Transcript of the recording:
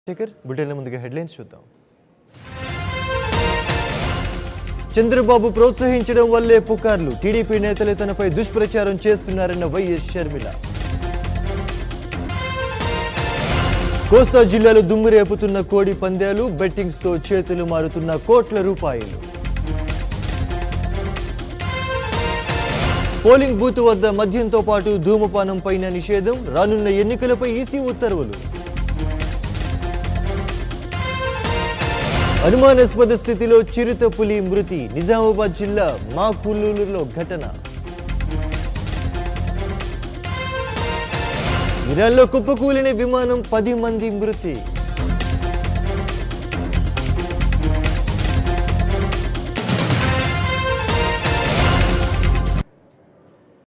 శేఖర్ బులెటిన్ల ముందుగా హెడ్లైన్స్ చూద్దాం చంద్రబాబు ప్రోత్సహించడం వల్లే పుకార్లు టీడీపీ నేతలే తనపై దుష్ప్రచారం చేస్తున్నారన్న వైఎస్ షర్మిల కోస్తా జిల్లాలో దుమ్ము రేపుతున్న కోడి పందాలు బెట్టింగ్స్ తో చేతులు మారుతున్న కోట్ల రూపాయలు పోలింగ్ బూత్ వద్ద మద్యంతో పాటు ధూమపానం పైన నిషేధం రానున్న ఎన్నికలపై ఈసీ ఉత్తర్వులు అనుమానాస్పద స్థితిలో చిరుత పులి మృతి నిజామాబాద్ జిల్లా మాకుల్లూరులో ఘటన ఇరాన్లో కుప్పకూలిన విమానం పది మంది మృతి